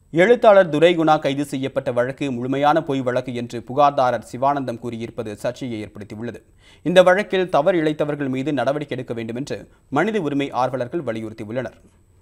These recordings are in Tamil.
எழுத்தாளர் துரைகுணா கைது செய்யப்பட்ட வழக்கு முழுமையான பொய் வழக்கு என்று புகார்தாரர் சிவானந்தம் கூறியிருப்பது சர்ச்சையை ஏற்படுத்தியுள்ளது இந்த வழக்கில் தவறு இழைத்தவர்கள் மீது நடவடிக்கை எடுக்க வேண்டும் என்று மனித உரிமை ஆர்வலர்கள் வலியுறுத்தியுள்ளனர்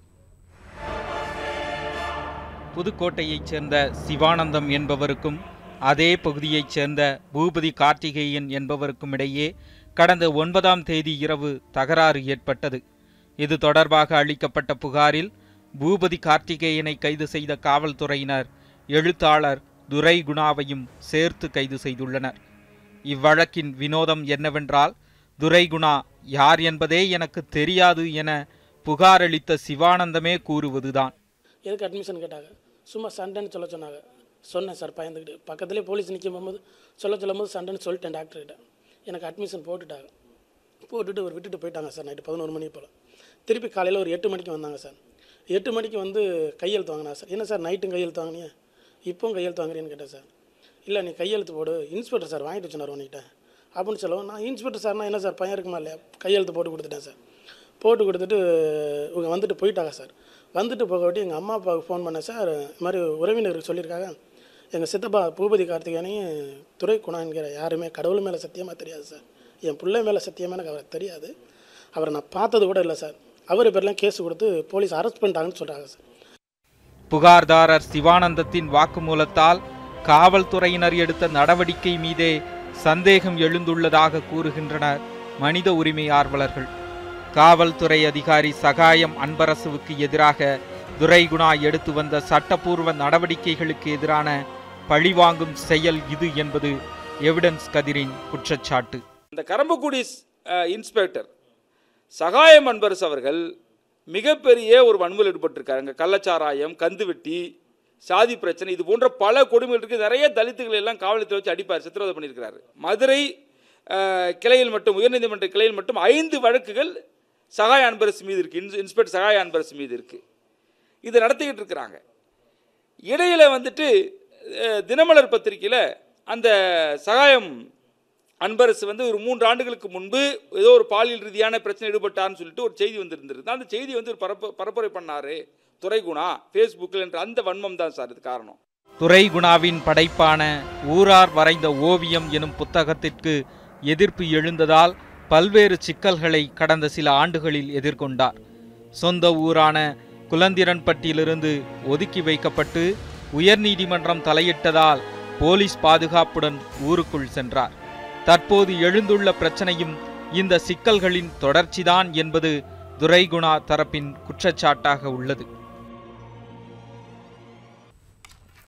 புதுக்கோட்டையைச் சேர்ந்த சிவானந்தம் என்பவருக்கும் அதே பகுதியைச் சேர்ந்த பூபதி கார்த்திகேயன் என்பவருக்கும் இடையே கடந்த ஒன்பதாம் தேதி இரவு தகராறு ஏற்பட்டது இது தொடர்பாக அளிக்கப்பட்ட புகாரில் பூபதி கார்த்திகேயனை கைது செய்த காவல்துறையினர் எழுத்தாளர் துரை குணாவையும் சேர்த்து கைது செய்துள்ளனர் இவ்வழக்கின் வினோதம் என்னவென்றால் துரைகுணா யார் என்பதே எனக்கு தெரியாது என புகாரளித்த சிவானந்தமே கூறுவதுதான் எதுக்கு அட்மிஷன் கேட்டாங்க சும்மா சண்டைன்னு சொல்ல சொன்னாங்க சொன்னேன் சார் பயந்துக்கிட்டு பக்கத்துலேயே போலீஸ் நிற்கும் போகும்போது சொல்ல சொல்லும் போது சண்டைன்னு சொல்லிட்டேன் டாக்டர்கிட்ட எனக்கு அட்மிஷன் போட்டுட்டாங்க போட்டுட்டு ஒரு விட்டுட்டு போயிட்டாங்க சார் நைட்டு பதினோரு மணி போல் திருப்பி காலையில் ஒரு எட்டு மணிக்கு வந்தாங்க சார் எட்டு மணிக்கு வந்து கையெழுத்து வாங்கினா சார் என்ன சார் நைட்டும் கையெழுத்து வாங்கினியா இப்போவும் கையெழுத்து வாங்குறேன்னு கேட்டேன் சார் இல்லை நீ கையெழுத்து போடு இன்ஸ்பெக்டர் சார் வாங்கிட்டு வச்சுனார் உன்கிட்ட அப்படின்னு சொல்லவும் நான் இன்ஸ்பெக்டர் சார்னா என்ன சார் பையன் இருக்குமா இல்லையா கையெழுத்து போட்டு கொடுத்துட்டேன் சார் போட்டு கொடுத்துட்டு இவங்க வந்துட்டு போயிட்டாங்க சார் வந்துட்டு போகவிட்டு எங்கள் அம்மா அப்பாவுக்கு ஃபோன் பண்ணேன் சார் இது மாதிரி உறவினருக்கு சொல்லியிருக்காங்க எங்கள் சித்தப்பா பூபதி கார்த்திகேயனையும் துரை குணா என்கிற யாருமே கடவுள் மேலே சத்தியமாக தெரியாது சார் என் பிள்ளை மேலே சத்தியமாக எனக்கு அவரை தெரியாது அவரை நான் பார்த்தது கூட இல்லை சார் அவர் பேர்லாம் கேஸ் கொடுத்து போலீஸ் அரெஸ்ட் பண்ணிட்டாங்கன்னு சொல்கிறாங்க சார் புகார்தாரர் சிவானந்தத்தின் வாக்குமூலத்தால் காவல்துறையினர் எடுத்த நடவடிக்கை மீதே சந்தேகம் எழுந்துள்ளதாக கூறுகின்றனர் மனித உரிமை ஆர்வலர்கள் காவல்துறை அதிகாரி சகாயம் அன்பரசுவுக்கு எதிராக துரைகுணா எடுத்து வந்த சட்டப்பூர்வ நடவடிக்கைகளுக்கு எதிரான பழிவாங்கும் செயல் இது என்பது எவிடன்ஸ் கதிரின் குற்றச்சாட்டு இந்த கரம்பக்குடி அஹ், இன்ஸ்பெக்டர் சகாயம் அன்பரசு அவர்கள் மிகப்பெரிய ஒரு வன்முறையில் ஈடுபட்டிருக்காருங்க கள்ளச்சாராயம் கந்துவெட்டி சாதி பிரச்சனை இது போன்ற பல கொடுமைகள் இருக்கு நிறைய தலித்துகளை எல்லாம் காவலத்தில் வச்சு அடிப்பார் சித்திரவதை பண்ணியிருக்கிறாரு மதுரை அஹ், கிளையில் மட்டும் உயர்நீதிமன்ற கிளையில் மட்டும் ஐந்து வழக்குகள் சகாய அன்பரசு மீது இருக்கு இன்ஸ்- இன்ஸ்பெக்டர் சகாய அன்பரசு மீது இருக்கு இதை நடத்திக்கிட்டு இருக்கிறாங்க இடையில வந்துட்டு அஹ், தினமலர் பத்திரிக்கையில் அந்த சகாயம் அன்பரசு வந்து ஒரு மூன்று ஆண்டுகளுக்கு முன்பு ஏதோ ஒரு பாலியல் ரீதியான பிரச்சனை ஈடுபட்டார்னு சொல்லிட்டு ஒரு செய்தி வந்திருந்தது அந்த செய்தி வந்து ஒரு பரப்பு பரப்புரை பண்ணாரு துரைகுணா ஃபேஸ்புக்கில் என்ற அந்த வன்மம் தான் சார் இது காரணம் துரைகுணாவின் படைப்பான ஊரார் வரைந்த ஓவியம் எனும் புத்தகத்திற்கு எதிர்ப்பு எழுந்ததால் பல்வேறு சிக்கல்களை கடந்த சில ஆண்டுகளில் எதிர்கொண்டார் சொந்த ஊரான குலந்திரன்பட்டியிலிருந்து ஒதுக்கி வைக்கப்பட்டு உயர்நீதிமன்றம் தலையிட்டதால் போலீஸ் பாதுகாப்புடன் ஊருக்குள் சென்றார் தற்போது எழுந்துள்ள பிரச்சனையும் இந்த சிக்கல்களின் தொடர்ச்சிதான் என்பது துரைகுணா தரப்பின் குற்றச்சாட்டாக உள்ளது